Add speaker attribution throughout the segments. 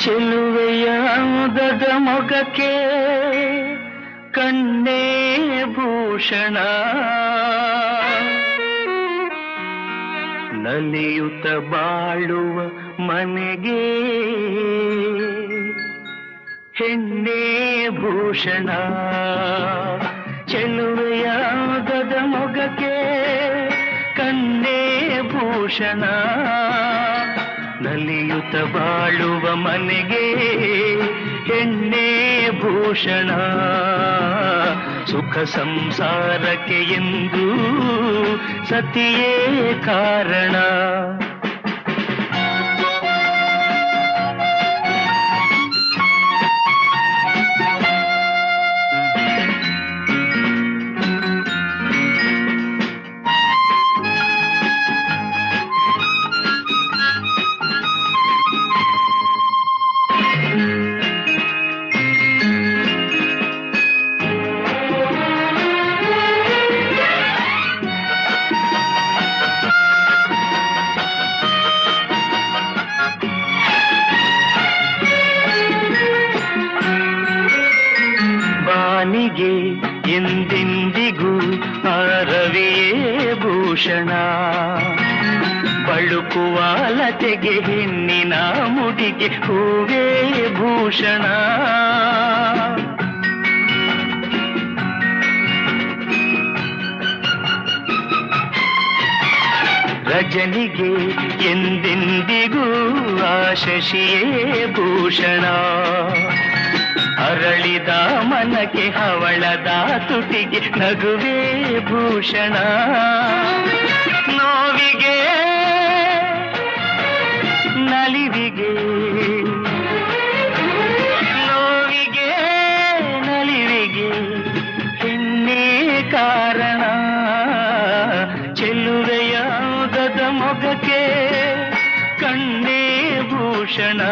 Speaker 1: ಚೆಲುವೆಯ ಅಂದದ ಮೊಗಕ್ಕೆ ಕಣ್ಣೇ ಭೂಷಣ ನಲಿಯುತ್ತ ಬಾಳುವ ಮನೆಗೆ ಹೆಣ್ಣೆ ಭೂಷಣ ಚೆಲುವೆಯ ಅಂದದ ಮೊಗಕ್ಕೆ ಕಣ್ಣೇ ಭೂಷಣ ನಲಿಯುತ್ತ ಬಾಳುವ ಮನೆಗೆ ಹೆಣ್ಣೆ ಭೂಷಣ ಸುಖ ಸಂಸಾರಕ್ಕೆ ಎಂದು ಸತಿಯೇ ಕಾರಣ ಬಾನಿಗೆ ಎಂದೆಂದಿಗೂ ಅರವಿಯೇ ಭೂಷಣ ಬಳುಕುವ ಲತೆಗೆ ಹೆಣ್ಣಿನ ಮುಡಿಗೆ ಹೂವೇ ಭೂಷಣ ರಜನಿಗೆ ಎಂದೆಂದಿಗೂ ಆ ಶಶಿಯೇ ಭೂಷಣ ಅರಳಿದ ಮನಕ್ಕೆ ಹವಳದ ತುಟಿಗೆ ನಗುವೇ ಭೂಷಣ ನೋವಿಗೆ ನಲಿವಿಗೆ ನೋವಿಗೆ ನಲಿವಿಗೆ ಹೆಣ್ಣೇ ಕಾರಣ ಚೆಲ್ಲುವೆಯ ಗದ ಮೊಗಕ್ಕೆ ಕಣ್ಣೇ ಭೂಷಣ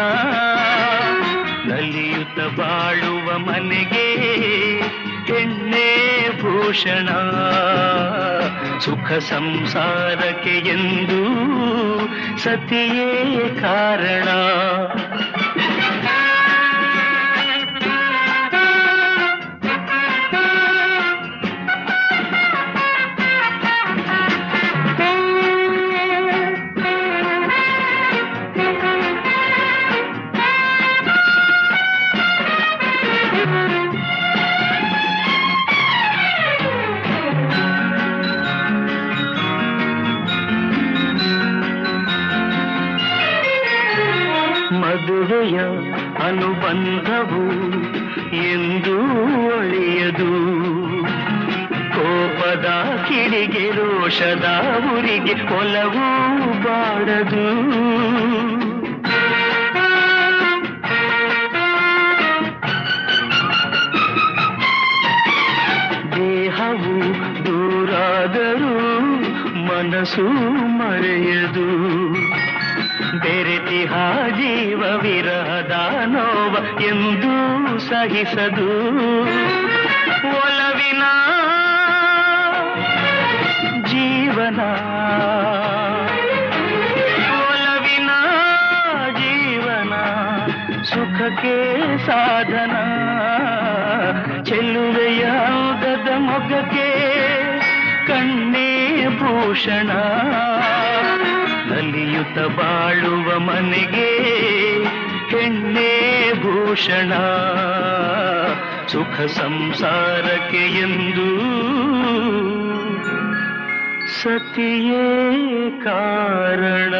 Speaker 1: ನಲಿಯುತ್ತ ಬಾಳುವ ಮನೆಗೆ ಹೆಣ್ಣೆ ಭೂಷಣ ಸುಖ ಸಂಸಾರಕ್ಕೆ ಎಂದು ಸತಿಯೇ ಕಾರಣ ಮದುವೆಯ ಅನುಬಂಧವು ಎಂದು ಒಳೆಯದು ಕೋಪದ ಕಿಡಿಗೆ ರೋಷದ ಉರಿಗೆ ಒಲವು ಬಾಡದು ದೇಹವು ದೂರಾದರೂ ಮನಸ್ಸು ಮರೆಯದು ಬೆರೆತಿಹ ಜೀವ ವಿರಹದ ನೋವ ಎಂದು ಸಹಿಸದು ಒಲವಿನ ಜೀವನ ಒಲವಿನ ಜೀವನ ಸುಖಕ್ಕೆ ಸಾಧನ ಚೆಲ್ಲುವೆಯ ಗದ ಮೊಗಕ್ಕೆ ಕಣ್ಣೇ ಭೂಷಣ ನಲಿಯುತ್ತ ಬಾಳುವ ಮನೆಗೆ ಹೆಣ್ಣೆ ಭೂಷಣ ಸುಖ ಸಂಸಾರಕ್ಕೆ ಎಂದು ಸತಿಯೇ ಕಾರಣ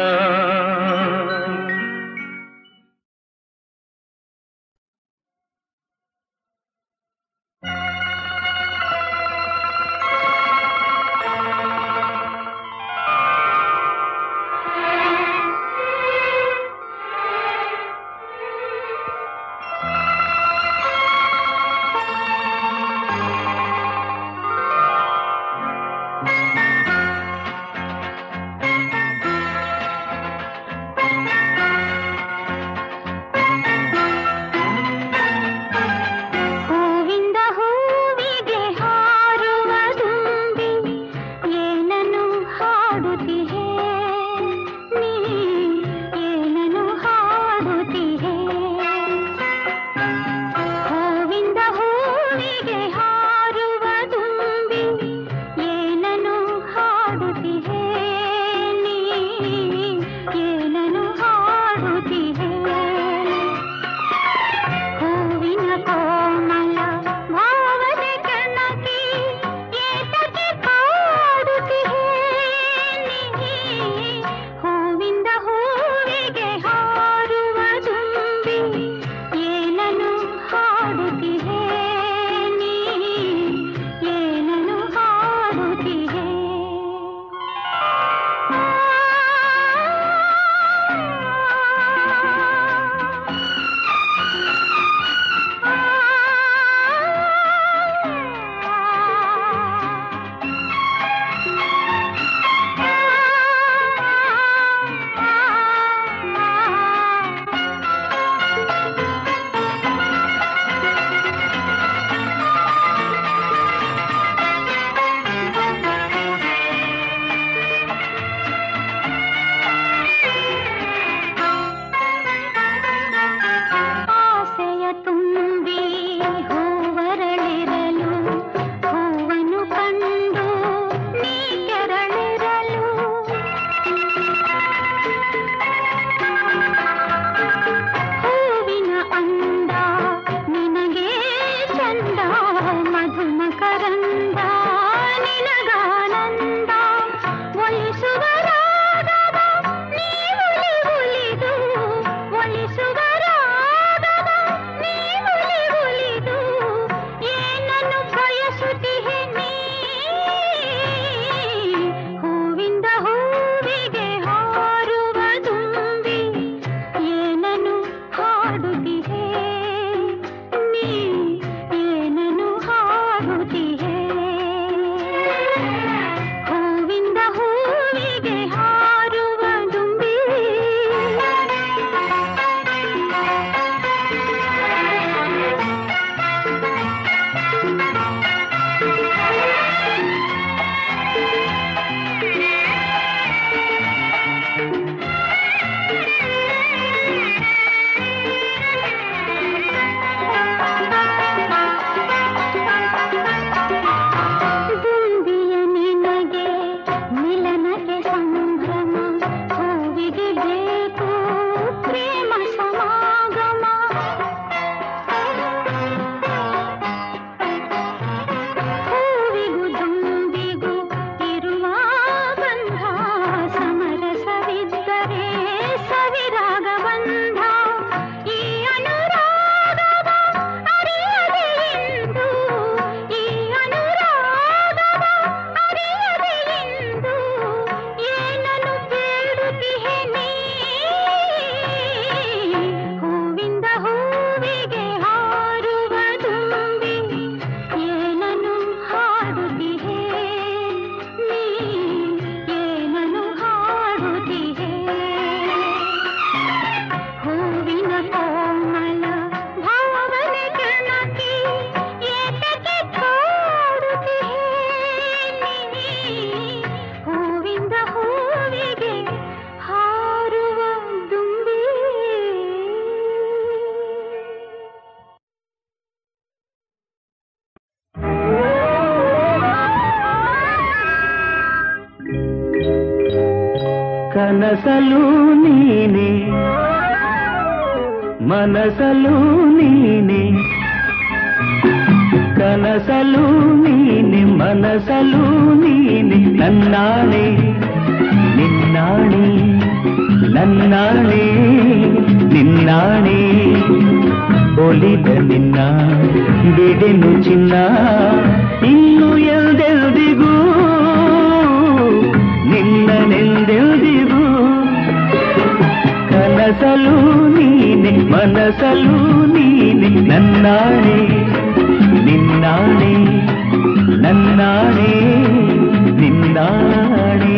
Speaker 1: ಕನಸಲು ನೀನೆ ಮನಸಲು ನೀನೆ ಕನಸಲು ನೀನೆ ಮನಸಲು ನೀನೆ ನನ್ನಾಣೆ ನಿನ್ನಾಣೆ ನನ್ನಾಣೆ ನಿನ್ನಾಣೆ ಒಲಿದ ನಿನ್ನ ಬಿಡೆನು ಚಿನ್ನ ಇನ್ನು ಎಲ್ದೆಲ್ದಿಗೂ ನಿನ್ನನೆಂದೆಲ್ದಿಗೂ ಕನಸಲು ನೀನೆ ಮನಸಲು ನೀನೆ ನನ್ನಾಣೆ ನಿನ್ನಾಣೆ ನನ್ನಾಣೆ ನಿನ್ನಾಣೆ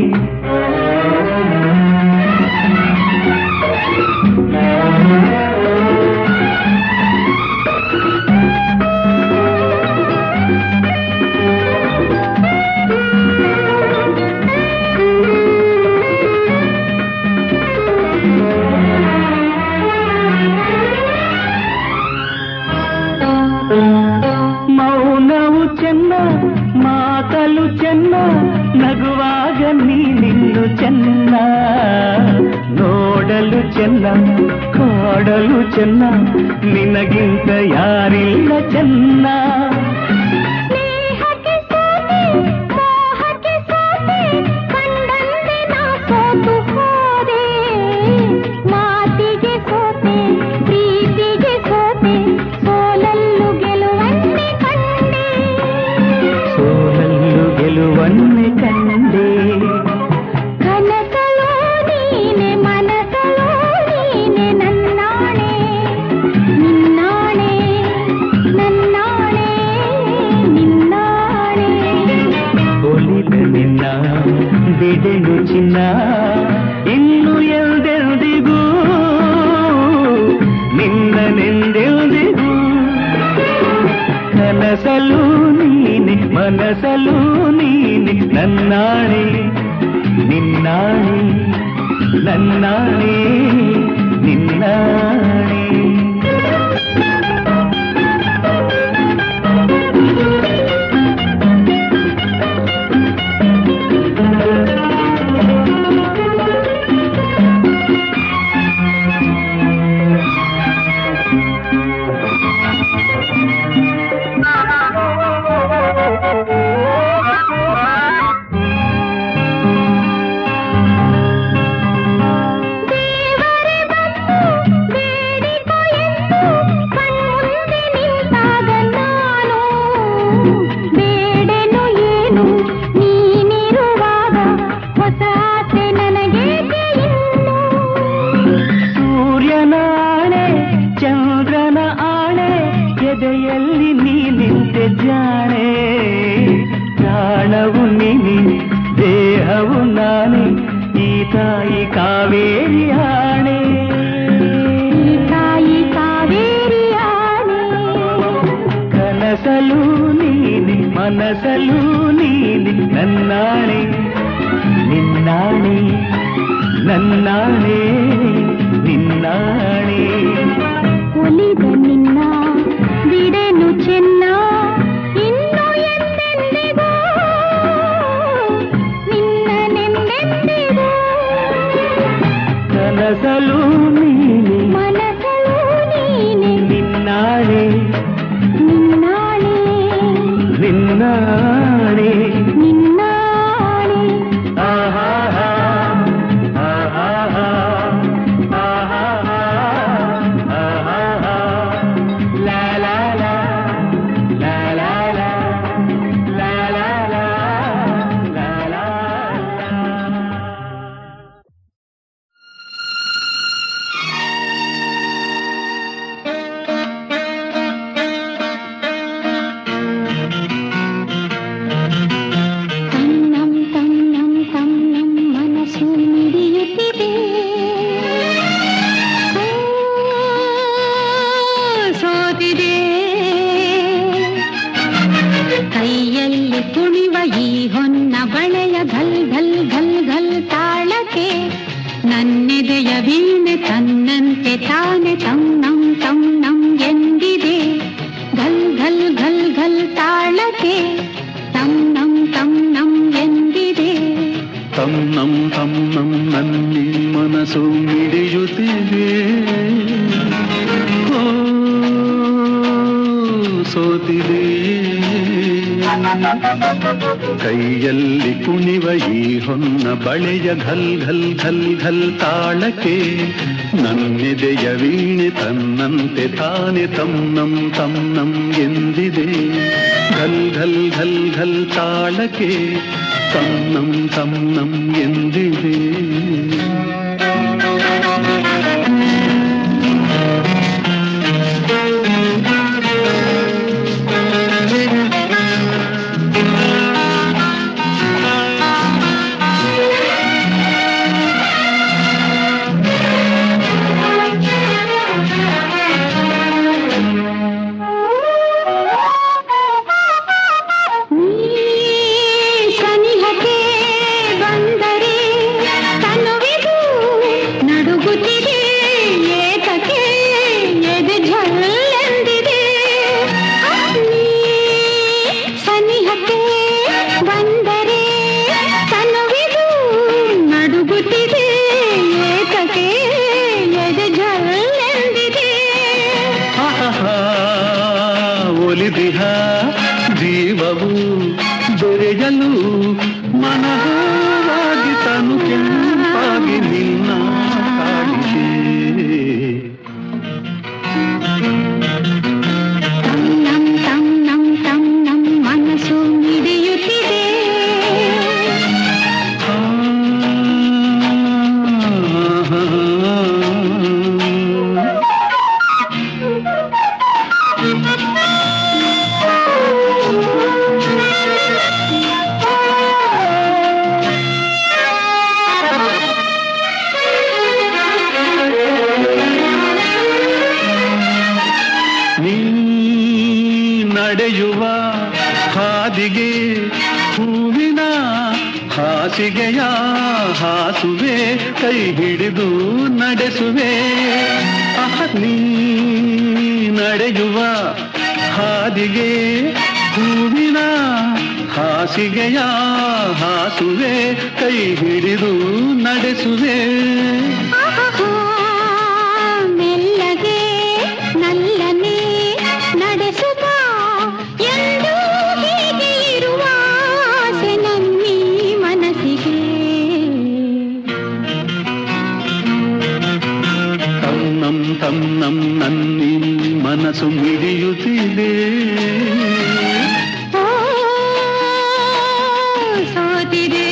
Speaker 1: ಮೌನವು ಚೆನ್ನ ಮಾತಲು ಚೆನ್ನ ನಗುವಾಗ ನೀನಿನ್ನು ಚೆನ್ನ ನೋಡಲು ಚೆನ್ನ ಕಾಡಲು ಚೆನ್ನ ನಿನಗಿಂತ ಯಾರಿಲ್ಲ ಚೆನ್ನ
Speaker 2: ಸ್ನೇಹಕ್ಕೆ ಸೋತೆ ಮೋಹಕ್ಕೆ ಸೋತೆ ಕಂಡಂತೆ ನಾ ಸೋತು ಹೋದೆ ಮಾತಿಗೆ ಸೋತೆ ಪ್ರೀತಿಗೆ ಸೋತೆ ಸೋಲಲ್ಲು ಗೆಲುವನ್ನೇ ಕಂಡೆ
Speaker 1: ಸೋಲಲ್ಲು ಗೆಲುವನ್ನೇ ಕಂಡೆ
Speaker 2: ಕನಸಲೋ ನೀನೆ ಮನಸಲೋ ನೀನೆ ನನ್ನಾಣೆ ನಿನ್ನಾಣೆ ನನ್ನಾಣೆ ನಿನ್ನಾಣೆ
Speaker 1: ಒಲಿದ ನಿನ್ನ ಬಿಡೆನು ಚಿನ್ನ ಇನ್ನು ಎಲ್ದೆಲ್ದಿಗೂ ನಿನ್ನನೆಂದೆಲ್ದಿಗೂ ಕನಸಲು ನೀನೆ ಮನಸಲು ನೀನೆ ನನ್ನಾಣೆ ನಿನ್ನಾಣೆ ನನ್ನಾಣೆ ನಿನ್ನಾಣೆ
Speaker 2: ದೇವರೇ ಬಂದು ಬೇಡಿಕೊ ಎಂದು ಕಣ್ಮುಂದೆ ನಿಂತಾಗ ನಾನು ಬೇಡೆನು ಏನು ನೀನಿರುವಾಗ ಹೊಸ ಆಸೆ ನನಗೇಕೆ ಇನ್ನು
Speaker 1: ಸೂರ್ಯನ ಆಣೆ ಚಂದ್ರನ ಆಣೆ ಎದೆಯಲ್ಲಿ ನೀ ನಿಂತೆ ಜಾಣೆ ಪ್ರಾಣವು ನೀನೆ ದೇಹವು ನಾನೇ ಈ ತಾಯಿ ಕಾವೇರಿ ಆಣೆ
Speaker 2: ಈ ತಾಯಿ ಕಾವೇರಿ ಆಣೆ
Speaker 1: ಕನಸಲು ನೀನೆ ಮನಸಲು ನೀನೆ ನನ್ನಾಣೆ ನಿನ್ನಾಣೆ ನನ್ನಾಣೆ ನಿನ್ನಾಣೆ
Speaker 2: ಒಲಿದ ನಿನ್ನ ಬಿಡೆನು ಚೆನ್ನ ಇನ್ನು ಎಂದೆಂದಿಗೂ ನಿನ್ನನೆಂದೆಂದಿಗೂ
Speaker 1: ಕನಸಲು ನೀನೆ
Speaker 2: ಮನಸಲು ನೀನೆ
Speaker 1: ನಿನ್ನಾಣೆ
Speaker 2: ನಿನ್ನಾಣೆ
Speaker 1: ನಿನ್ನಾಣೆ
Speaker 2: ನಿನ್ನಾಣೆ
Speaker 1: ಆಹಾ ಆಹಾ ಆಹಾ
Speaker 3: ಕೈಯಲ್ಲಿ ಕುಣಿವ ಈ ಹೊನ್ನ ಬಳೆಯ ಘಲ್ ಘಲ್ ಘಲ್ ಘಲ್ ತಾಳಕ್ಕೆ ನನ್ನೆದೆಯ ವೀಣೆ ತನ್ನಂತೆ ತಾನೆ ತನ್ನಂ ತನ್ನಂ ಎಂದಿದೆ ಘಲ್ ಘಲ್ ಘಲ್ ಘಲ್ ತಾಳಕ್ಕೆ ತನ್ನಂ ತನ್ನಂ ಎಂದಿದೆ
Speaker 2: ಸನಿಹಕ್ಕೆ ಬಂದರೆ ತನುವಿದು ನಡುಗುತ್ತಿದೆ ಏತಕ್ಕೆ ಎದೆ ಝಲ್ಲೆಂದಿದೆ ನೀ ಸನಿಹಕ್ಕೆ ಬಂದರೆ ತನುವಿದು ನಡುಗುತ್ತಿದೆ ಏತಕ್ಕೆ ಎದೆ ಝಲ್ಲೆಂದಿದೆ
Speaker 3: ಆಹಾ, ಒಲಿದಿಹ ಜೀವವು ದೊರೆಯಲು ಮನವಾಗಿ ತನು ಕೆಂಪಾಗಿ ನಿನ್ನ ಕಾಡಿಗೆ
Speaker 2: ತಂ ನಂ ತಂ ನಂ ತಂ ನಂ ಮನಸ್ಸು ಮಿಡಿಯುತ್ತಿದೆ
Speaker 3: ನೀ ನಡೆಯುವ ಹಾದಿಗೆ ಹೂವಿನ ಹಾಸಿಗೆಯ ಹಾಸುವೆ ಕೈ ಹಿಡಿದು ನಡೆಸುವೆ ಅಹ ನೀ ನಡೆಯುವ ಹಾದಿಗೆ ಹೂವಿನ ಹಾಸಿಗೆಯ ಹಾಸುವೆ ಕೈ ಹಿಡಿದು ನಡೆಸುವೆ
Speaker 2: ಆಹಾ, ಮೆಲ್ಲಗೆ ನಲ್ಲನೆ ನಡೆಸುತ್ತ ಎಂದು ಹೀಗೆ ಇರುವ ಆಸೆ ನನ್ನೀ ಮನಸ್ಸಿಗೆ
Speaker 3: ತನ್ನಂ ತನ್ನಂ ನನ್ನಿ ಮನಸ್ಸು ಮಿಡಿಯುತ್ತಿದೆ
Speaker 2: ಓ ಸೋತಿದೆ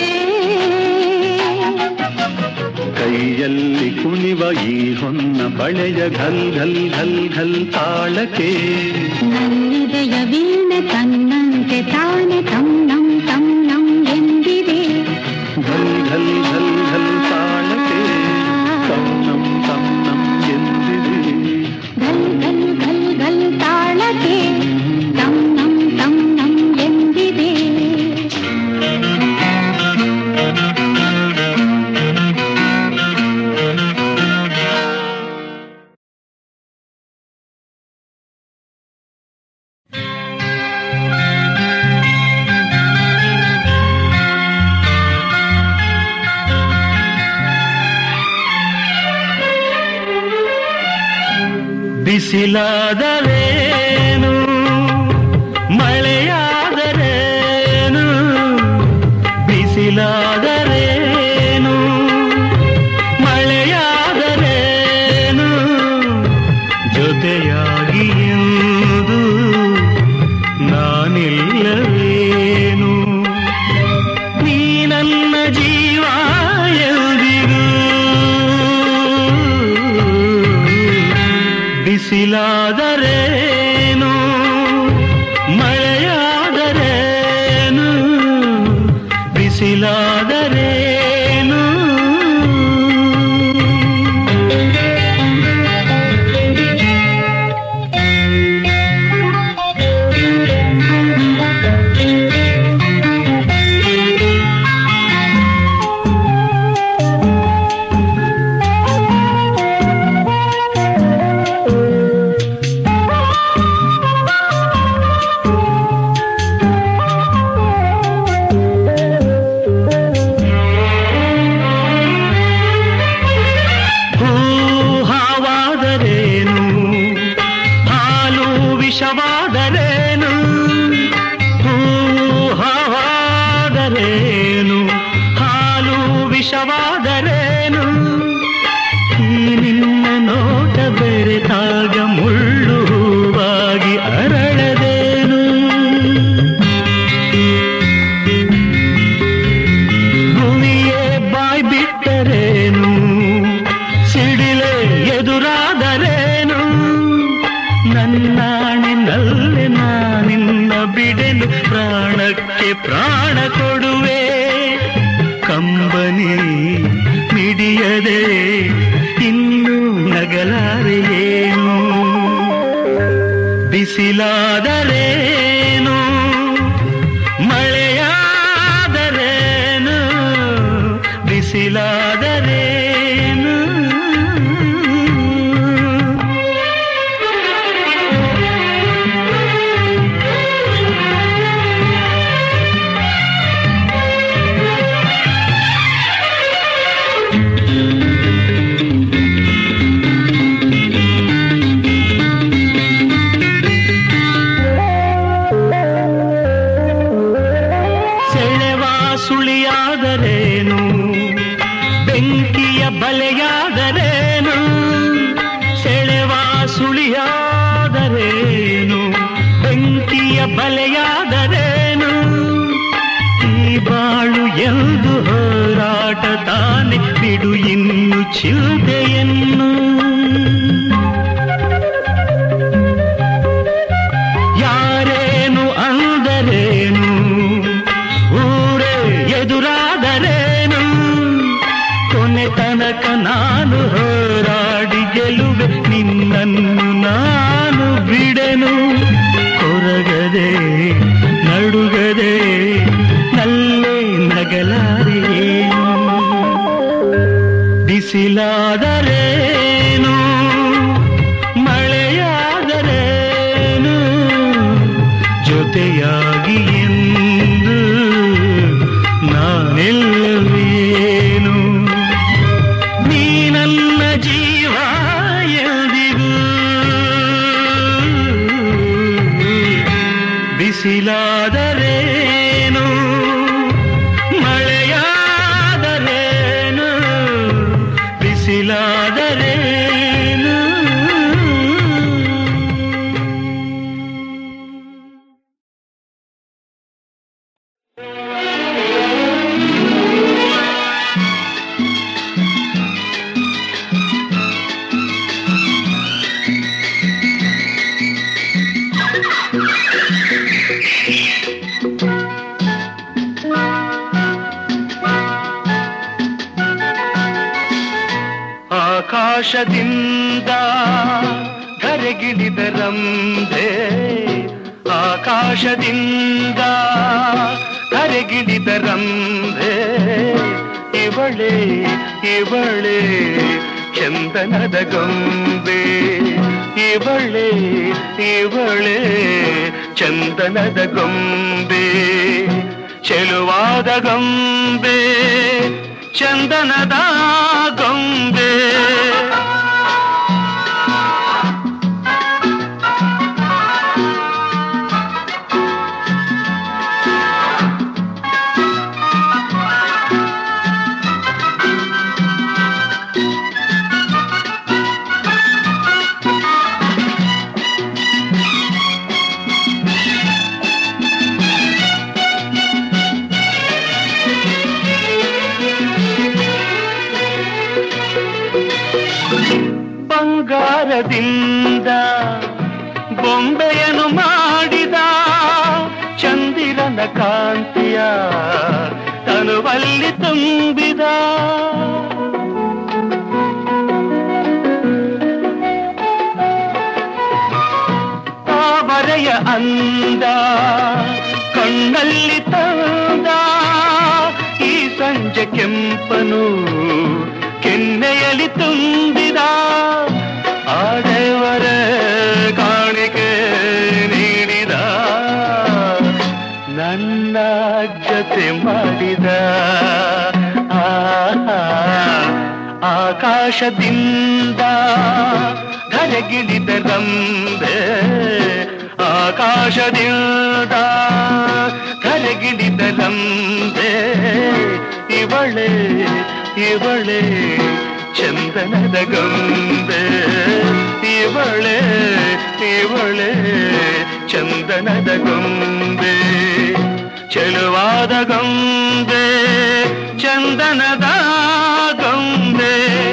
Speaker 3: ಕೈಯಲ್ಲಿ ಕುಣಿವ ಈ ಹೊನ್ನ ಬಳೆಯ ಘಲ್ ಘಲ್ ಘಲ್ ಘಲ್ ತಾಳಕ್ಕೆ
Speaker 2: ನನ್ನಿದೆಯ ವೀಣೆ ತನ್ನಂತೆ ತಾನೆ ತನ್ನಂ ತನ್ನಂ ಎಂದಿದೆ
Speaker 3: ಘಲ್ ಘಲ್ ಘಲ್ ಘಲ್ ತಾಳಕ್ಕೆ ತನ್ನಂ ತನ್ನಂ ಎಂದಿದೆ
Speaker 2: ಗಲ್ ಗಲ್ ಗಲ್ ಗಲ್ ತಾಳಕ್ಕೆ ತಂ ನಂ ತಂ ನಂ ಎಂದಿದೆ
Speaker 1: ಬಿಸಿಲಾದರೇನು ಮಳೆಯಾದರೇನು ಬಿಸಿಲಾದರೇನು ಮಳೆಯಾದರೇನು ಜೊತೆಯಾಗಿ ಎಂದು ನಾನಿಲ್ಲವೇನು ನೀ ನನ್ನ ಜೀವ ಎಂದಿಗೂ ಬಿಸಿಲಾದರೇನು ಮಳೆಯಾದರೇನು ಬಿಸಿಲಾದರೇನು
Speaker 2: ಆ
Speaker 1: ಬೆರೆತಾಗ ಮುಳ್ಳು ಹೂವಾಗಿ ಅರಳದೇನು ಭುವಿಯೇ ಬಾಯ್ ಬಿಟ್ಟರೇನು ಸಿಡಿಲೆ ಎದುರಾದರೇನು ನನ್ನಾಣಿನಲ್ಲೇ ನಾನಿನ್ನ ಬಿಡೆನು ಪ್ರಾಣಕ್ಕೆ ಪ್ರಾಣ ಕೊಡುವೆ ಕಂಬನಿ ಮಿಡಿಯದೆ ಇನ್ನೂ ನಗಲಾರೆಯೇನು ಬಿಸಿಲಾದರೇನು ಮಳೆಯಾದರೇನು ಬಿಸಿಲಾದರೇನು ಸೆಳೆವ ಸುಳಿಯಾದರೇನು ಬೆಂಕಿಯ ಬಲೆಯಾದರೇನು ಸೆಳೆವ ಸುಳಿಯಾದರೇನು ಬೆಂಕಿಯ ಬಲೆಯಾದರೇನು ಈ ಬಾಳು ಎಂದು ಹೋರಾಟ ತಾನೆ ಬಿಡು ಇನ್ನು ಚಿಲ್ತೆಯನ್ನು ಯಾರೇನು ಅಂದರೇನು ಊರೇ ಎದುರಾದರೇನು ಕೊನೆ ತನಕ ನಾನು ಹೋರಾಡಿ ಗೆಲುವೆ ನಿನ್ನನ್ನು ನಾನು ಬಿಡೆನು ಕೊರಗದೆ ನಡುಗದೆ ನಲ್ಲೇ ನಗಲಾರಿಯೇನು ಬಿಸಿಲಾದರೇನು ಮಳೆಯಾದರೇನು ಜೊತೆಯಾಗಿ ಎಂದು ನಾನೆಲ್ಲವೇನು ನೀ ನನ್ನ ಜೀವ ಎಂದಿಗೂ ಬಿಸಿಲಾದರೇನು ಮಳೆಯಾದರೇನು ಬಿಸಿಲಾದರೇನು ಆಕಾಶದಿಂದ ಕರೆಗಿಳಿದ ರಂಭೆ ಆಕಾಶದಿಂದ ಕರೆಗಿಳಿದ ರಂಭೆ ಇವಳೆ ಇವಳೆ ಚಂದನದ ಗೊಂಬೆ ಇವಳೆ ಇವಳೆ ಚಂದನದ ಗೊಂಬೆ ಚೆಲುವಾದ ಗೊಂಬೆ ಚಂದನದ ಗೊಂಬೆ ಬಂಗಾರದಿಂದ ಬೊಂಬೆಯನ್ನು ಮಾಡಿದ ಚಂದಿರನ ಕಾಂತಿಯ ತನುವಲ್ಲಿ ತುಂಬಿದ ತಾವರೆಯ ಅಂದ ಕಣ್ಣಲ್ಲಿ ತಂದ ಈ ಸಂಜೆ ಕೆಂಪನು ಕೆನ್ನೆಯಲ್ಲಿ ತುಂಬಿದ ಆಡೆವರ ಕಾಣಿಕೆ ನೀಡಿದ ನನ್ನ ಜೊತೆ ಮಾಡಿದ ಆಹಾ, ಆಕಾಶದಿಂದ ಧರೆಗಿಳಿದ ರಂಬೆ ಆಕಾಶದಿಂದ ಧರೆಗಿಳಿದ ರಂಬೆ ಇವಳೆ ಇವಳೆ ಚಂದನದ ಗೊಂಬೆ ಇವ ಚಂದನದ ಗೊಂಬೆ ಚೆಲುವಾದ ಗೊಂಬೆ ಚಂದನದ ಗೊಂಬೆ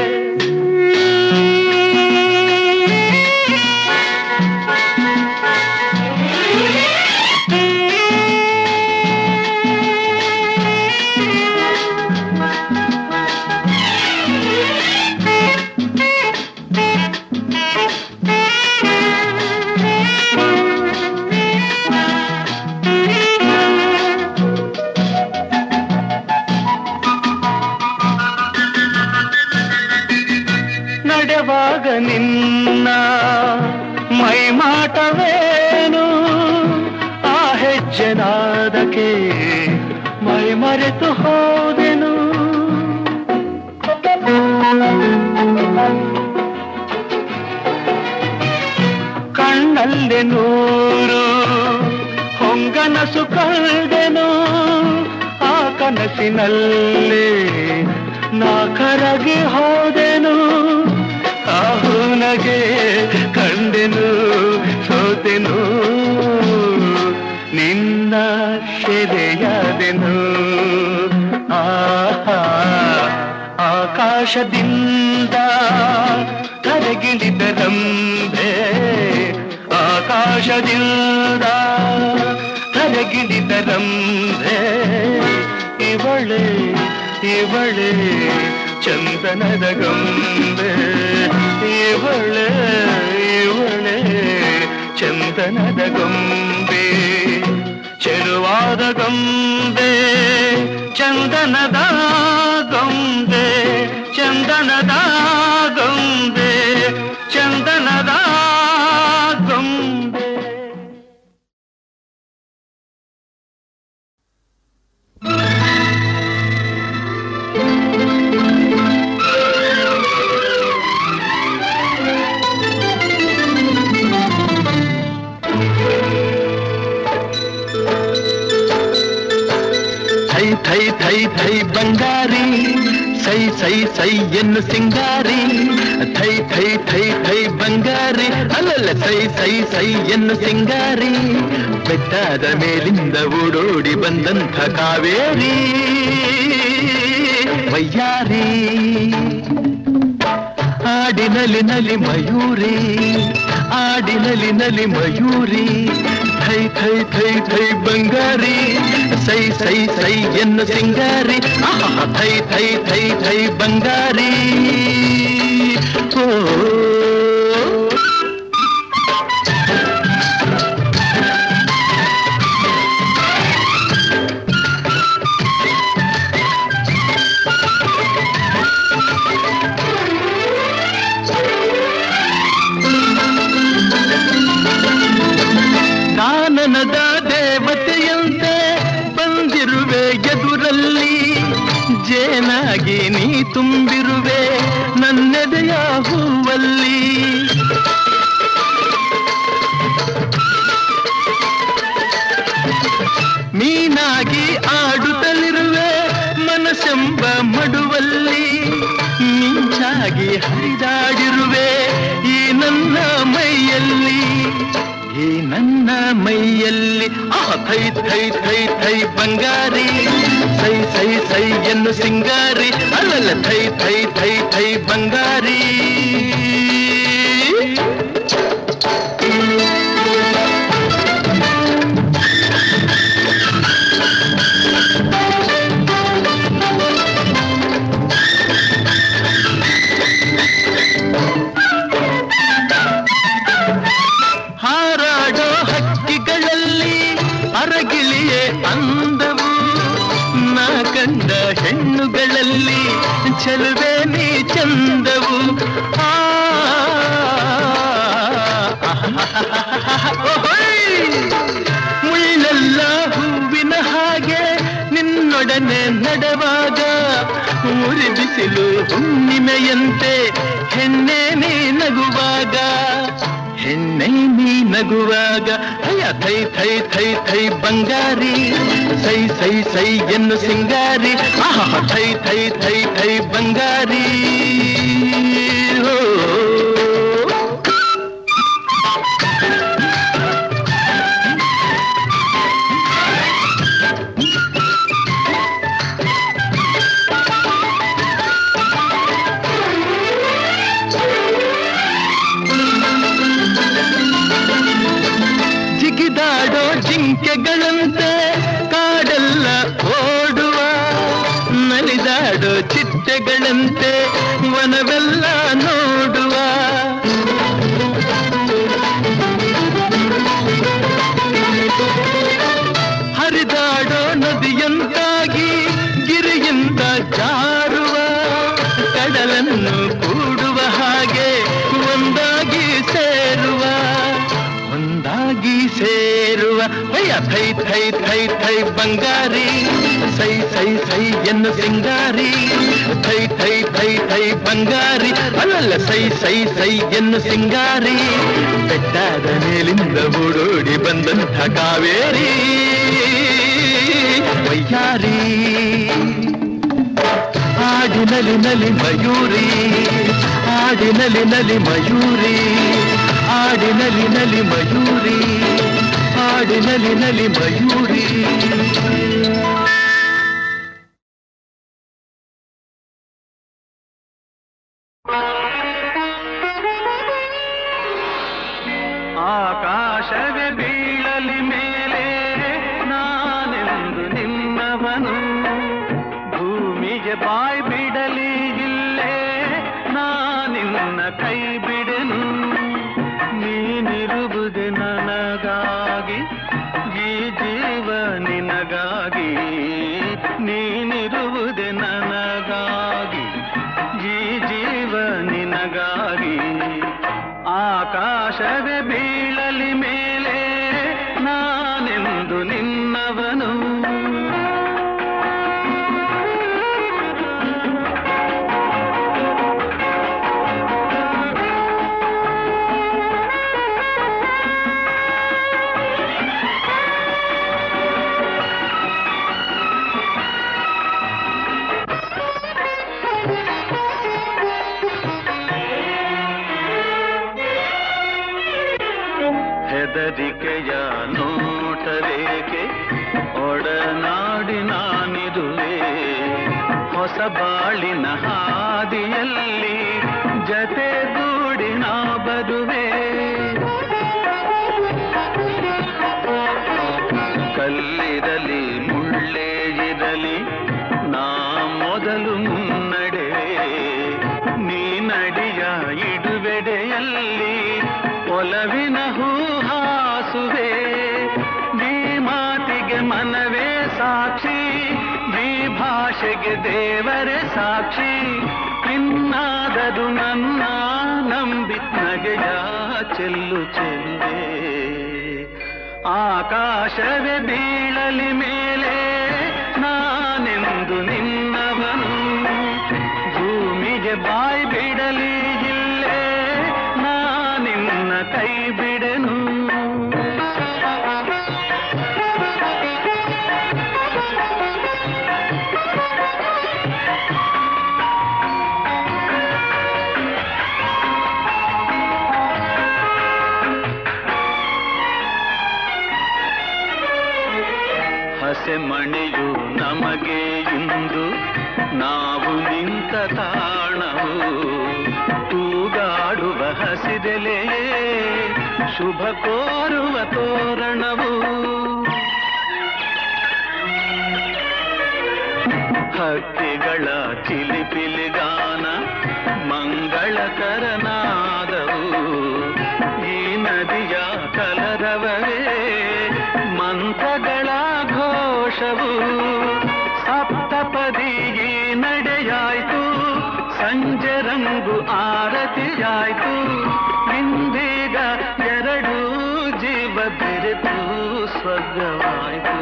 Speaker 1: ನಡೆವಾಗ ನಿನ್ನ ಮೈಮಾಟವೇನು ಆ ಹೆಜ್ಜೆನಾದಕ್ಕೆ ಮೈ ಮರೆತು ಹೋದೆನು ಕಣ್ಣಲ್ಲಿ ನೂರು ಹೊಂಗನಸು ಕಳೆದೆನು ಆ ಕನಸಿನಲ್ಲಿ ನಾ ಕರಗಿ ಹೋದೆನು ಆ ಹೂನಗೆ ಕಂಡೆನು ಸೋತೆನು ನಿನ್ನ ಸೆರೆಯಾದೆನು ಆಹಾ ಆಕಾಶದಿಂದ ಕರಗಿಳಿದ ರಂಬೆ ಆಕಾಶದಿಂದ ಕರಗಿಳಿದ ರಂಬೆ ಇವಳೆ ಇವಳೆ ಚಂದನದ ಗೊಂಬೆ ಇವಳೆ ಇವಳೆ ಚಂದನದ ಗೊಂಬೆ ಚೆಲುವಾದ ಗೊಂಬೆ ಚಂದನದ ಗೊಂಬೆ ಚಂದನದ ಗೊಂಬೆ ಚಂದನದ ಗೊಂಬೆ
Speaker 3: ಥೈ ಥೈ ಥೈ ಥೈ ಬಂಗಾರಿ ಸೈ ಸೈ ಸೈ ಎನ್ನು ಸಿಂಗಾರಿ ಥೈ ಥೈ ಥೈ ಥೈ ಬಂಗಾರಿ ಅಲ್ಲಲ್ಲ ಸೈ ಸೈ ಸೈ ಎನ್ನು ಸಿಂಗಾರಿ ಬೆಟ್ಟದ ಮೇಲಿಂದ ಓಡೋಡಿ ಬಂದಂಥ ಕಾವೇರಿ ವಯ್ಯಾರಿ ಆಡಿನಲಿ ನಲಿ ಮಯೂರಿ ಆಡಿನಲಿ ನಲಿ ಮಯೂರಿ ಥೈ ಥೈ ಥೈ ಥೈ ಬಂಗಾರಿ ಸೈ ಸೈ ಸೈ ಎನ್ನು ಸಿಂಗಾರಿ ಆಹಾ ಥೈ ಥೈ ಥೈ ಥೈ ಬಂಗಾರಿ ಓ ಕಾನನದ ದೇವತೆಯಂತೆ ಬಂದಿರುವೆ ಎದುರಲ್ಲಿ ಜೇನಾಗಿ ನೀ ತುಂಬಿರುವೆ ನನ್ನೆದೆಯ ಹೂವಲ್ಲಿ ಮೀನಾಗಿ ಆಡುತ್ತಲಿರುವೆ ಮನಸ್ಸೆಂಬ ಮಡುವಲ್ಲಿ ಮಿಂಚಾಗಿ ಹರಿದಾಡಿರುವೆ ಈ ನನ್ನ ಮೈಯಲ್ಲಿ ಈ ನನ್ನ ಮೈಯಲ್ಲಿ ಆ ಥೈ ಥೈ ಥೈ ಥೈ ಬಂಗಾರಿ ಸೈ ಸೈ ಸೈ ಎನ್ನು ಸಿಂಗಾರಿ ಅಲ್ಲಲ್ಲ ಥೈ ಥೈ ಥೈ ಥೈ ಬಂಗಾರಿ ಹಾರಾಡೋ ಹಕ್ಕಿಗಳಲ್ಲಿ ಅರಗಿಳಿಯೇ ಅಂದವು ನಾ ಕಂಡ ಹೆಣ್ಣುಗಳಲ್ಲಿ ಚೆಲುವೆ ನೀ ಚಂದವು ಆ ಓಹೋಯ್! ಮುಳ್ಳೆಲ್ಲ ಹೂವಿನ ಹಾಗೆ ನಿನ್ನೊಡನೆ ನಡೆವಾಗ ಊರಿ ಬಿಸಿಲು ಹುಣ್ಣಿಮೆಯಂತೆ ಹೆಣ್ಣೆ ನೀ ನಗುವಾಗ ಹೆಣ್ಣೆ ನೀ ನಗುವಾಗ ಅಯ್ಯ ಥೈ ಥೈ ಥೈ ಥೈ ಬಂಗಾರಿ ಸೈ ಸೈ ಸೈ ಎನ್ನು ಸಿಂಗಾರಿ ಆಹಾ ಥೈ ಥೈ ಥೈ ಥೈ ಬಂಗಾರಿ ಓ ಜಿಂಕೆಗಳಂತೆ ಕಾಡೆಲ್ಲ ಓಡುವ ನಲಿದಾಡೋ ಚಿಟ್ಟೆಗಳಂತೆ ವನವೆಲ್ಲ ನೋಡುವ ಹರಿದಾಡೋ ನದಿಯಂತಾಗಿ ಗಿರಿಯಿಂದ ಜಾರುವ ಕಡಲನ್ನು ಕೂಡುವ ಹಾಗೆ ಒಂದಾಗಿ ಸೇರುವ ಒಂದಾಗಿ ಸೇರುವ ಅಯ್ಯ ಥೈ ಥೈ ಥೈ ಥೈ ಬಂಗಾರಿ ಸೈ ಸೈ ಸೈ ಎನ್ನು ಸಿಂಗಾರಿ ಥೈ ಥೈ ಥೈ ಥೈ ಬಂಗಾರಿ ಅಲ್ಲಲ್ಲ ಸೈ ಸೈ ಸೈ ಎನ್ನು ಸಿಂಗಾರಿ ಬೆಟ್ಟದ ಮೇಲಿಂದ ಓಡೋಡಿ ಬಂದಂಥ ಕಾವೇರಿ ವಯ್ಯಾರಿ ಆಡಿನಲಿ ನಲಿ ಮಯೂರಿ ಆಡಿನಲಿ ನಲಿ ಮಯೂರಿ ಆಡಿನಲಿ ನಲಿ ಮಯೂರಿ ಆಡಿನಲಿ ನಲಿ ಮಯೂರಿ
Speaker 1: ಆಕಾಶವೇ ಬೀಳಲಿ ಮೇಲೆ ನಾನೆಂದು ನಿನ್ನವನು ಭೂಮಿಗೆ ಬಾಯ್ ಬಿಡಲಿ ಇಲ್ಲೇ ನಾನಿನ್ನ ಕೈ ಬಿಡೆನು ನೀನಿರುವುದು ನನಗಾಗಿ ಈ ಜೀವ ನಿನಗಾಗಿ ನೀನಿರುವುದೇ ನನಗಾಗಿ ಈ ಜೀವ ನಿನಗಾಗಿ ಆಕಾಶವೇ ಬೀಳಲಿ ಮೇಲೆ ನಾನೆಂದು ನಿನ್ನವನು ಹೆದರಿಕೆಯ ನೋಟರೇಕೆ ಒಡನಾಡಿ ನಾನಿರುವೆ ಹೊಸ ಬಾಳಿನ ಹಾದಿಯಲ್ಲಿ ಜತೆಗೂಡಿ ನಾ ಬರುವೆ ಕಲ್ಲಿರಲಿ ಮುಳ್ಳೇ ಇರಲಿ ನಾ ಮೊದಲು ಮುನ್ನಡೆ ನೀ ನಡಿಯ ಇಡುವೆಡೆಯಲ್ಲಿ ಒಲವಿನ ಹೂಹಾಸುವೆ ಈ ಮಾತಿಗೆ ಮನವೇ ಸಾಕ್ಷಿ ಈ ಭಾಷೆಗೆ ದೇವರೇ ಸಾಕ್ಷಿ ಇನ್ನಾದರೂ ನನ್ನ ನಂಬಿ ನಗೆಯ ಚೆಲ್ಲು ಚೆಲ್ಲುವೆ ಆಕಾಶವೇ ಬೀಳಲಿ ಮೇಲೆ ನಾನೆಂದು ನಿನ್ನವನು ಭೂಮಿಗೆ ಬಾಯ್ ಬಿಡಲಿ ಇಲ್ಲೇ ನಾನಿನ್ನ ಕೈ ಬಿಡೆನು ಹಸೆಮಣೆಯು ನಮಗೆ ಇಂದು ನಾವು ನಿಂತ ತಾಣವು ತೂಗಾಡುವ ಹಸಿದೆಲೆಯೇ ಶುಭ ಕೋರುವ ತೋರಣವು ಹಕ್ಕಿಗಳ ಚಿಲಿಪಿಲಿಗಾನ ಮಂಗಳಕರನಾದವು ಈ ನದಿಯ ಕಲರವವೇ ಮಂತ್ರಗಳ ಘೋಷವು ಸಪ್ತಪದಿ ಈ ನಡೆಯಾಯ್ತು ಸಂಜೆ ರಂಗು ಆರತಿಯಾಯ್ತು ಇಂದೀಗ ಎರಡು ಜೀವ ಬೆರೆತು ಸ್ವರ್ಗವಾಯ್ತು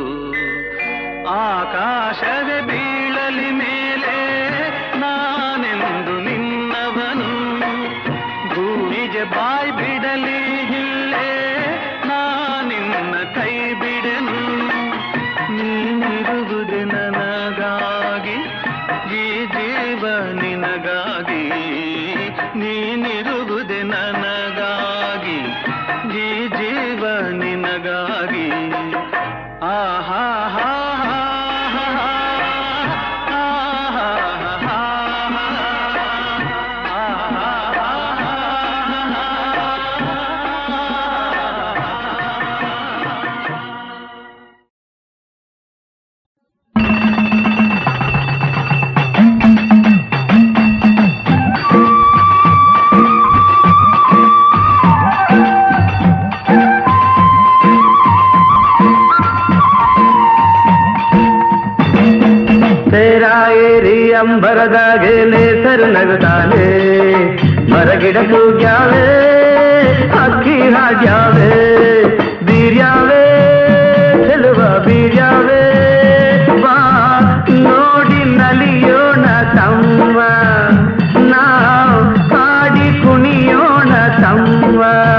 Speaker 1: ಆಕಾಶವೇ ಬೀಳಲಿ ಮೇಲೆ ನಾನೆಂದು ನಿನ್ನವನು ಭೂಮಿಗೆ ಬಾಯ್ ಬಿಡಲಿ ಇಲ್ಲೇ ನಾನಿನ್ನ ಕೈ ಬಿಡೆನು ನೀನಿರುವುದೇ ನನಗಾಗಿ ಈ ಜೀವ ನಿನಗಾಗಿ ನೀನಿರುವುದೇ ನನಗಾಗಿ ಈ ಜೀವ ನಿನಗಾಗಿ ಆಹಾ ಹಾ ಹಾ ಅಂಬರದಾಗೆ ನೇಸರು ನಗುತ್ತಾನೆ ಮರಗಿಡ ಕೂಗ್ಯಾವೆ ಅಕ್ಕಿ ಹಾಡ್ಯಾವೆ ಬೀರ್ಯಾವೆ ಚೆಲುವ ಬೀರ್ಯಾವೆ ಬಾ ನೋಡಿ ನಲಿಯೋಣ ತಮ್ಮ ನಾವು ಹಾಡಿ ಕುಣಿಯೋಣ ತಮ್ಮ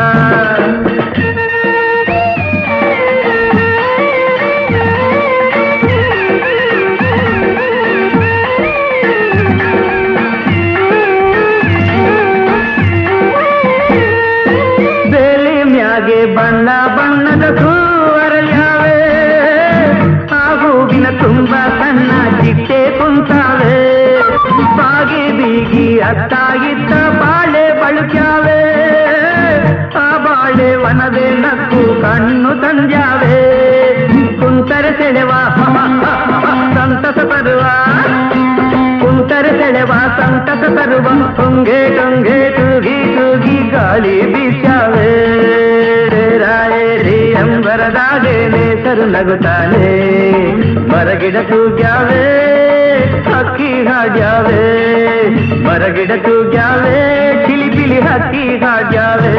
Speaker 1: ಬೇಲಿ ಮ್ಯಾಗೆ ಬಣ್ಣ ಬಣ್ಣದ ಹೂವರಳ್ಯಾವೆ ಆ ಹೂವಿನ ತುಂಬ ಸಣ್ಣ ಚಿಟ್ಟೆ ಕುಂತಾವೆ ಬಾಗಿ ಬೀಗಿ ಅತ್ತ ಇತ್ತ ಬಾಳೆ ಬಳುಕ್ಯಾವೆ ಆ ಬಾಳೆ ವನವೇ ನಕ್ಕು ಕಣ್ಣು ತಂದ್ಯಾವೆ ಕುಂತರೆ ಸೆಳೆವ ಸಂತಸ ತರುವ ಕುಂತರೆ ಸೆಳೆವ ಸಂತಸ ತರುವ ಟೊಂಗೆ ಟೊಂಗೆ ತೂಗಿ ತೂಗಿ ಗಾಳಿ ಬೀಸ್ಯಾವೆ ರಾಯರಿ ಅಂಬರದಾಗೆ ನೇಸರು ನಗುತ್ತಾನೆ ಮರಗಿಡ ತೂಗ್ಯಾವೆ ಹಕ್ಕಿ ಹಾಡ್ಯಾವೆ ಮರಗಿಡ ತೂಗ್ಯಾವೆ ಕಿಲಿ ಪಿಲಿ ಹಕ್ಕಿ ಹಾಡ್ಯಾವೆ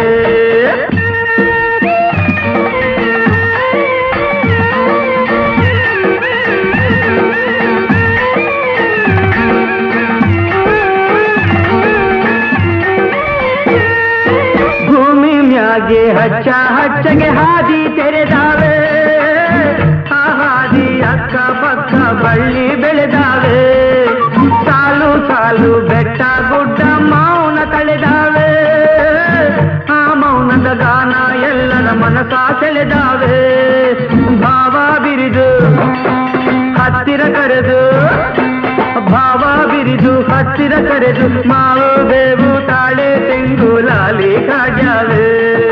Speaker 1: ಭೂಮಿ ಮ್ಯಾಗೆ ಹಚ್ಚ ಹಚ್ಚಗೆ ಹಾದಿ ತೆರೆದಾವೆ ಆ ಹಾದಿ ಅಕ್ಕ ಪಕ್ಕ ಬಳ್ಳಿ ಬೆಳೆದಾವೆ ಸಾಲು ಸಾಲು ಬೆಟ್ಟ ಗುಡ್ಡ ಮೌನ ತಳೆದಾವೆ ಆ ಮೌನದ ಗಾನ ಎಲ್ಲರ ಮನಸ ಸೆಳೆದಾವೆ ಭಾವ ಬಿರಿದು ಹತ್ತಿರ ಕರೆದು ಭಾವ ಬಿರಿದು ಹತ್ತಿರ ಕರೆದು ಮಾವು ಬೇವು ತಾಳೆ ತೆಂಗು ಲಾಲಿ ಕಾಜಾವೆ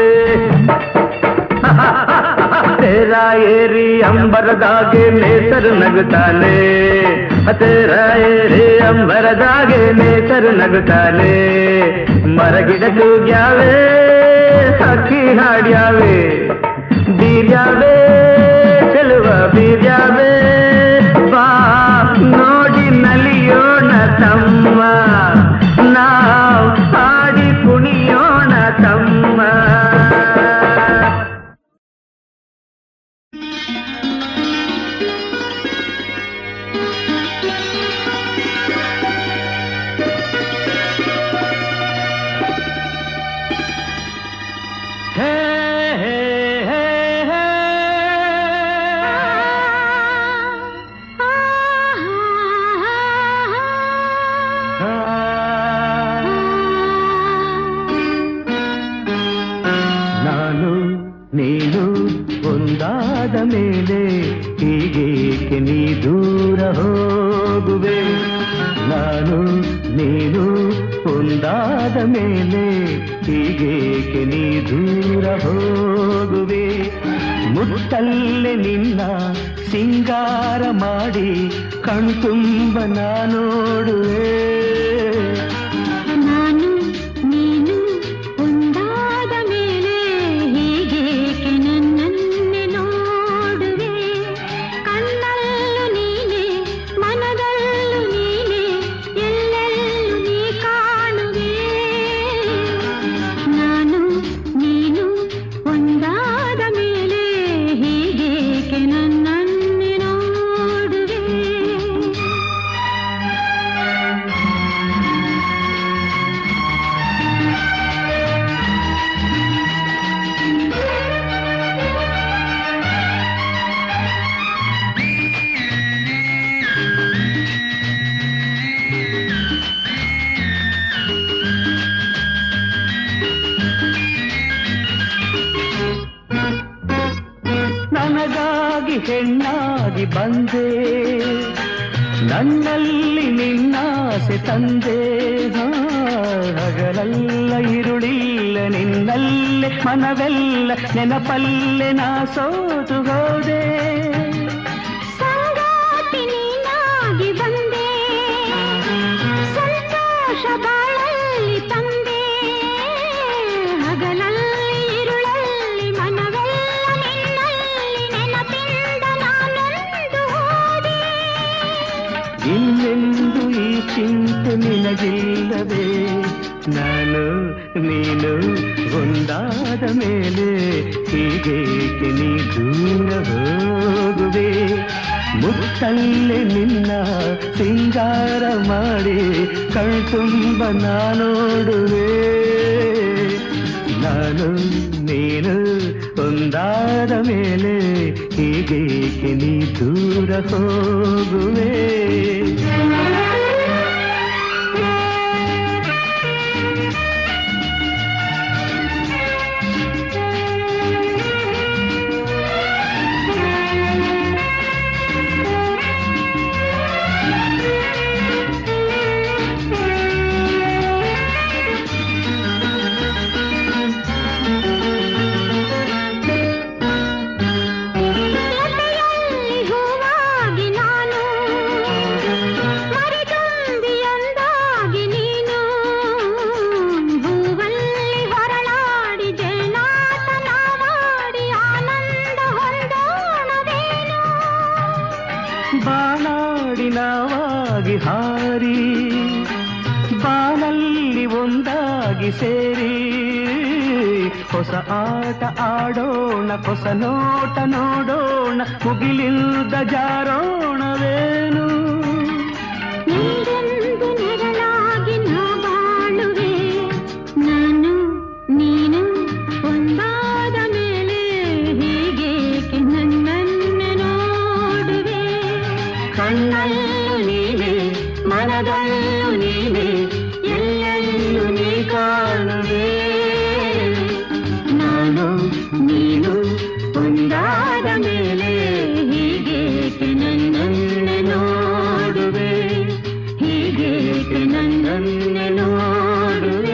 Speaker 1: ತೇರ ಏರಿ ಅಂಬರದಾಗೆ ನೇಸರು ನಗುತ್ತಾನೆ ತೇರ ಏರಿ ಅಂಬರದಾಗೆ ನೇಸರು ನಗುತ್ತಾನೆ ಮರಗಿಡ ತೂಗ್ಯಾವೆ ಹಕ್ಕಿ ಹಾಡ್ಯಾವೆ ಬೀರ್ಯಾವೆ ಚೆಲುವ ಬೀರ್ಯಾವೆ ಬಾ ನೋಡಿ ನಲಿಯೋಣ ತಮ್ಮ ನಾವು ಹಾಡಿ ಕುಣಿಯೋಣ ತಮ್ಮ ಹೇ ಹೇ ಹೇ ಹೇ ನಾನು ನೀನು ಒಂದಾದ ಮೇಲೆ ಹೀಗೇಕೆ ನೀ ದೂರ ಹೋಗುವೆ ನಾನು ನೀನು ಒಂದಾದ ಮೇಲೆ ಹೀಗೇಕೆ ನೀ ದೂರ ಹೋಗುವೆ ಮುತ್ತಲ್ಲೇ ನಿನ್ನ ಸಿಂಗಾರ ಮಾಡಿ ಕಣ್ತುಂಬ ನೋಡುವೆ
Speaker 2: ನಾನು ನೀನು ಒಂದಾದ ಮೇಲೆ ಹೀಗೇಕೆ ನನ್ನನ್ನೇ ನೋಡುವೆ ಕಣ್ಣಲ್ಲೂ ನೀನೆ ಮನದಲ್ಲೂ ನೀನೆ ಎಲ್ಲೆಲ್ಲೂ ನೀ ಕಾಣುವೆ ನಾನು ನೀನು ಒಂದಾದ ಮೇಲೆ ಹೀಗೇಕೆ ನನ್ನನ್ನೇ ನೋಡುವೆ
Speaker 1: ನನಗಾಗಿ ಹೆಣ್ಣಾಗಿ ಬಂದೆ ನನ್ನಲ್ಲಿ ನಿನ್ನಾಸೆ ತಂದೆ ಹಾ, ಹಗಲಲ್ಲ ಇರುಳಿಲ್ಲ ನಿನ್ನಲ್ಲೇ ಮನವೆಲ್ಲ ನೆನಪಲ್ಲೇ ನಾ ಸೋತು ಹೋದೆ
Speaker 2: ಸಂಗಾತಿ ನೀನಾಗಿ ಬಂದೆ ಸಂತೋಷ ಬಾಳಲ್ಲಿ ತಂದೆ ಹಗಲಲ್ಲಿ ಇರುಳಲ್ಲಿ ಮನವೆಲ್ಲ ನಿನ್ನಲ್ಲಿ ನೆನಪಿಂದ ನಾನೊಂದು ಹೋದೆ
Speaker 1: ಇನ್ನೆಂದು ಈ ನಿನಗಿಲ್ಲವೇ ನಾನು ನೀನು ಒಂದಾದ ಮೇಲೆ ಹೀಗೇಕೆ ನೀ ದೂರ ಹೋಗುವೆ ಮುತ್ತಲ್ಲೇ ನಿನ್ನ ಸಿಂಗಾರ ಮಾಡಿ ಕಣ್ತುಂಬ ನಾನೋಡುವೆ ನಾನು ನೀನು ಒಂದಾದ ಮೇಲೆ ಹೀಗೇಕೆ ನೀ ದೂರ ಹೋಗುವೆ
Speaker 2: ಲತೆಯಲ್ಲಿ ಹೂವಾಗಿ ನಾನು ಮರಿತುಂಬಿಯೊಂದಾಗಿ ನೀನು ಹೂವಲ್ಲಿ ಹೊರಳಾಡಿ ಜೇನಾಟನವಾಡಿ ಆನಂದ ಹೊಂದೋಣವೇನು
Speaker 1: ಬಾನಾಡಿ ನಾವಾಗಿ ಹಾರಿ ಬಾನಲ್ಲಿ ಒಂದಾಗಿ ಸೇರಿ ಹೊಸ ಆಟ ಆಡೋಣ ಹೊಸ ನೋಟ ನೋಡೋಣ ಮುಗಿಲಿಲ್ದ ಜಾರೋಣವೇನು
Speaker 2: ನೀರೆಂದು ನೆರಳಾಗಿ ನಾ ಬಾಳುವೆ ನಾನು ನೀನು ಒಂದಾದ ಮೇಲೆ ಹೀಗೇಕೆ ನನ್ನನ್ನು ನೋಡುವೆ
Speaker 1: ಕಣ್ಣಲ್ಲೂ ನೀನೆ ಮನದಲ್ಲೂ ನೀನೆ ಎಲ್ಲೆಲ್ಲೂ ನೀ ಕಾಣುವೆ ನಾನು ನೀನು ಒಂದಾದ ಮೇಲೆ ಹೀಗೇಕೆ ನನ್ನನ್ನು ನೋಡುವೆ ಹೀಗೇಕೆ ನನ್ನನ್ನು ನೋಡುವೆ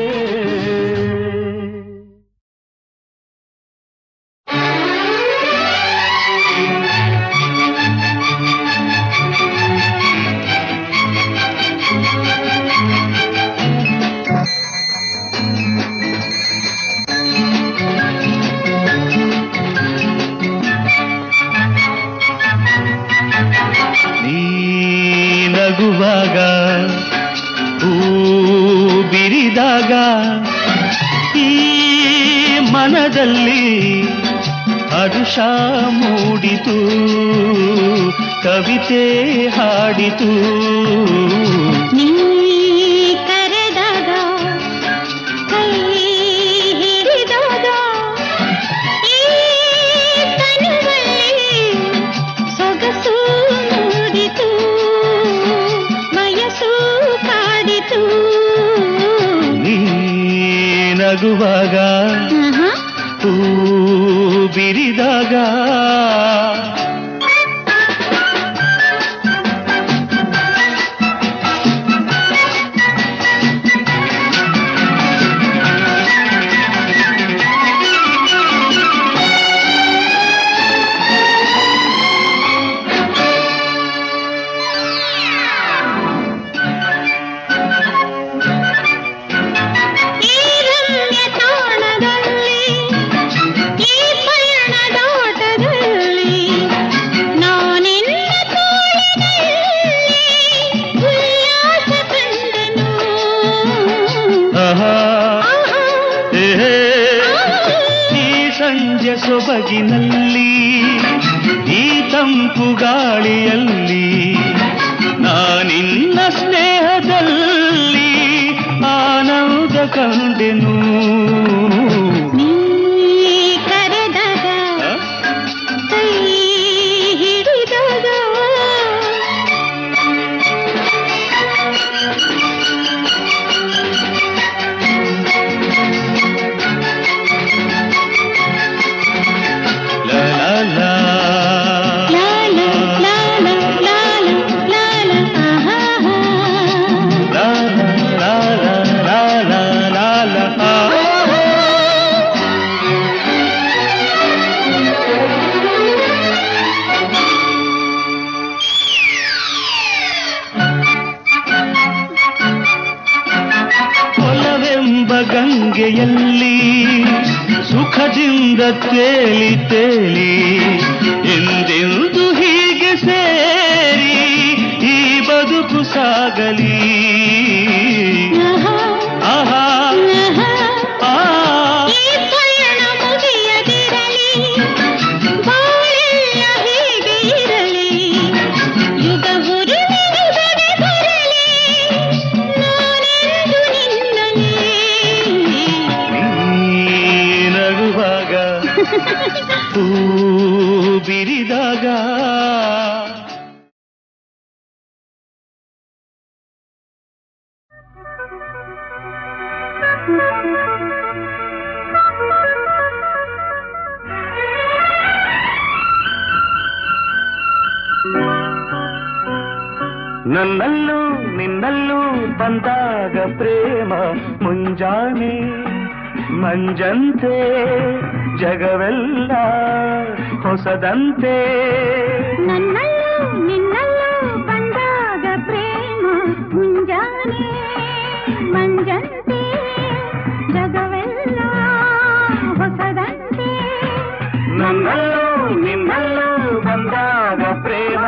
Speaker 1: ನೀ ನಗುವಾಗ ಹೂ ಬಿರಿದಾಗ ಈ ಮನದಲ್ಲಿ ಹರುಷ ಮೂಡಿತು ಕವಿತೆ ಹಾಡಿತು
Speaker 2: ನೀ ಕರೆದಾಗ ಕೈ ಹಿಡಿದಾಗ ಈ ತನುವಲ್ಲಿ ಸೊಗಸು ಮೂಡಿತು ವಯಸ್ಸು ಕಾಡಿತು
Speaker 1: ನೀ ನಗುವಾಗ
Speaker 2: ಆಹಾ.
Speaker 1: ಹೂ ಬಿರಿದಾಗ
Speaker 2: ಈ ರಮ್ಯ ತಾಣದಲ್ಲಿ ಈ ಪಯಣದೋಟದಲ್ಲಿ ನಾನೆನ್ನ ತೋಳಿನಲ್ಲಿ ಉಲ್ಲಾಸ ಕಂಡನು
Speaker 1: ಆಹಾ
Speaker 2: ಆಹಾ,
Speaker 1: ಏ
Speaker 2: ಆಹಾ.
Speaker 1: ಈ ಸಂಜೆ ಸೊಬಗಿನಲ್ಲಿ ಈ ತಂಪು ಗಾಳಿಯಲ್ಲಿ ನಾನಿನ್ನ ಸ್ನೇಹದಲ್ಲಿ ಆನಂದ ಕಂಡೆನು
Speaker 2: ನೀ ಕರೆದಾಗ
Speaker 1: ಆ?
Speaker 2: ಕೈ ಹಿಡಿದಾಗ
Speaker 1: ಲಾ ಲಾ ಲಾ.
Speaker 2: ಲಾಲ ಲಾಲ ಲಾಲ ಲಾಲ ಆಹಾ
Speaker 1: ಲಾ ಲಾ ಲಾ ಲಾ ಲಾ ಲಾ ಲಾ. ಆ. ಒಲವೆಂಬ ಗಂಗೆಯಲ್ಲಿ ಸುಖದಿಂದ ತೇಲಿ ತೇಲಿ ಎಂದೆಂದು ಹೀಗೆ ಸೇರಿ ಈ ಬದುಕು ಸಾಗಲಿ
Speaker 2: ಆಹಾ,
Speaker 1: ಆಹಾ
Speaker 2: ಆಹಾ.
Speaker 1: ಆ
Speaker 2: ಈ ಪಯಣ ಮುಗಿಯದಿರಲಿ ಬಾಳೆಲ್ಲ ಹೀಗೆ ಇರಲಿ ಯುಗ ಹುರುಳಿನುಗಡೆ ಬರಲಿ ನಾನೆಂದು ನಿನ್ನಲಿ
Speaker 1: ನೀ ನಗುವಾಗ ಹೂ ಬಿರಿದಾಗ ನನ್ನಲ್ಲೂ ನಿನ್ನಲ್ಲೂ ಬಂದಾಗ ಪ್ರೇಮ ಮುಂಜಾನೆ ಮಂಜಂತೆ ಜಗವೆಲ್ಲ ಹೊಸದಂತೆ
Speaker 2: ನನ್ನಲ್ಲೂ ನಿನ್ನಲ್ಲೂ ಬಂದಾಗ ಪ್ರೇಮ ಮುಂಜಾನೆ ಮಂಜಂತೆ ಜಗವೆಲ್ಲ ಹೊಸದಂತೆ
Speaker 1: ನನ್ನಲ್ಲೂ ನಿನ್ನಲ್ಲೂ ಬಂದಾಗ ಪ್ರೇಮ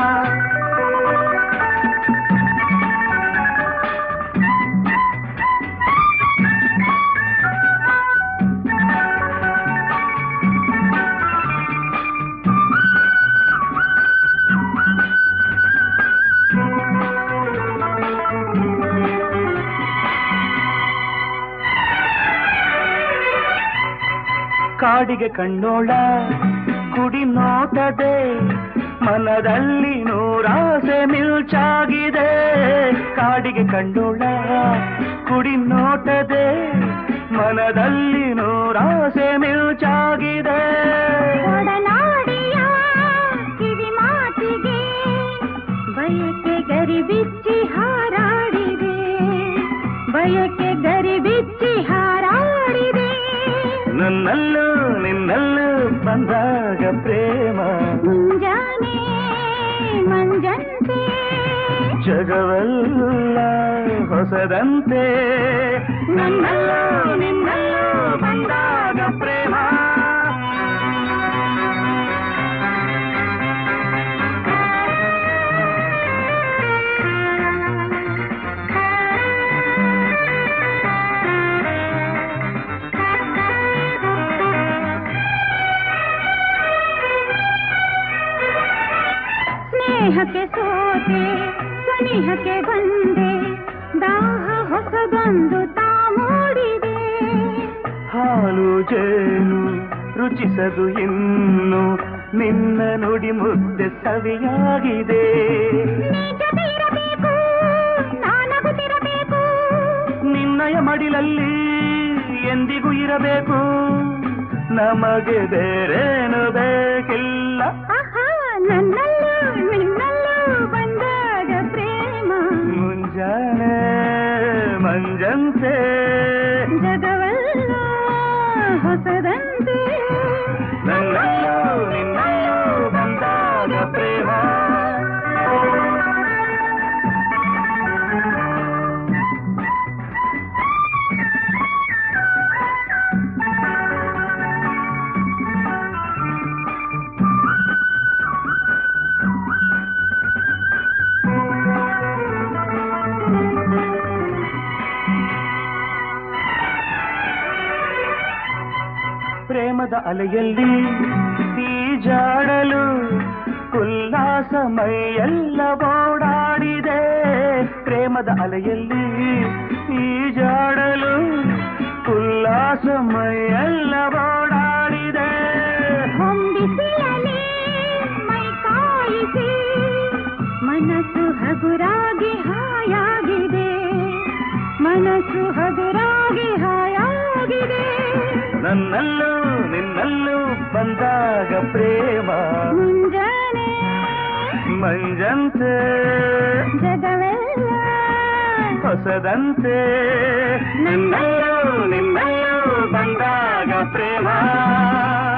Speaker 1: ಕಾಡಿಗೆ ಕಣ್ಣೋಳ ಕುಡಿ ನೋಟದೆ ಮನದಲ್ಲಿ ನೂರಾಸೆ ಮಿಲ್ಚಾಗಿದೆ ಕಾಡಿಗೆ ಕಣ್ಣೋಳ ಕುಡಿ ನೋಟದೆ ಮನದಲ್ಲಿ ನೂರಾಸೆ ಮಿಲ್ಚಾಗಿದೆ
Speaker 2: ಒಡನಾಡಿಯ ಕಿವಿ ಮಾತಿಗೆ ಬಯಕೆ ಗರಿ ಬಿಚ್ಚಿ ಹಾರಾಡಿದೆ ಬಯಕೆ ಗರಿ ಬಿಚ್ಚಿ ಹಾರಾಡಿದೆ
Speaker 1: ನನ್ನಲ್ಲೂ ನಿನ್ನಲ್ಲೂ ಬಂದಾಗ ಪ್ರೇಮ
Speaker 2: ಮುಂಜಾನೆ ಮಂಜಂತೆ
Speaker 1: ಜಗವೆಲ್ಲ ಹೊಸದಂತೆ ನನ್ನಲ್ಲೂ ನಿನ್ನಲ್ಲೂ ಬಂದಾಗ ಪ್ರೇಮ
Speaker 2: ಸ್ನೇಹಕ್ಕೆ ಸೋತೆ ಸನಿಹಕ್ಕೆ ಬಂದೆ ದಾಹ ಹೊಸದೊಂದು ತಾ ಮೂಡಿದೆ
Speaker 1: ಹಾಲು ಜೇನು ರುಚಿಸದು ಇನ್ನು ನಿನ್ನ ನುಡಿ ಮುದ್ದೆ ಸವಿಯಾಗಿದೆ
Speaker 2: ನೀ ಜೊತೆ ಇರಬೇಕು ನಾನಗುತ್ತಿರಬೇಕು
Speaker 1: ನಿನ್ನಯ ಮಡಿಲಲ್ಲಿ ಎಂದಿಗೂ ಇರಬೇಕು ನಮಗೆ ಬೇರೇನು ಬೇಕಿಲ್ಲ
Speaker 2: ಆಹಾ ನನ್ನಲ್ಲೂ ನಿನ್ನಲ್ಲೂ ಬಂದಾಗ ಪ್ರೇಮ
Speaker 1: ಮುಂಜಾನೆ ಮಂಜಂತೆ
Speaker 2: ಜಗವೆಲ್ಲ ಹೊಸದಂತೆ
Speaker 1: ನನ್ನಲ್ಲೂ ನಿನ್ನಲ್ಲೂ ಬಂದಾಗ ಪ್ರೇಮ ಪ್ರೇಮದ ಅಲೆಯಲ್ಲಿ ಈಜಾಡಲು ಉಲ್ಲಾಸ ಮೈಯೆಲ್ಲ ಓಡಾಡಿದೆ ಪ್ರೇಮದ ಅಲೆಯಲ್ಲಿ ಈಜಾಡಲು ಉಲ್ಲಾಸ ಮೈಯೆಲ್ಲ ಓಡಾಡಿದೆ
Speaker 2: ಹೊಂಬಿಸಿಲಲಿ ಮೈ ಕಾಯಿಸಿ ಮನಸ್ಸು ಹಗುರಾಗಿ ಹಾಯಾಗಿದೆ ಮನಸ್ಸು ಹಗುರಾಗಿ ಹಾಯಾಗಿದೆ
Speaker 1: ನನ್ನಲ್ಲೂ ನಿನ್ನಲ್ಲೂ ಬಂದಾಗ ಪ್ರೇಮ
Speaker 2: ಮುಂಜಾನೆ
Speaker 1: ಮಂಜಂತೆ
Speaker 2: ಜಗವೆಲ್ಲ
Speaker 1: ಹೊಸದಂತೆ ನನ್ನಲ್ಲೂ ನಿನ್ನಲ್ಲೂ ಬಂದಾಗ ಪ್ರೇಮ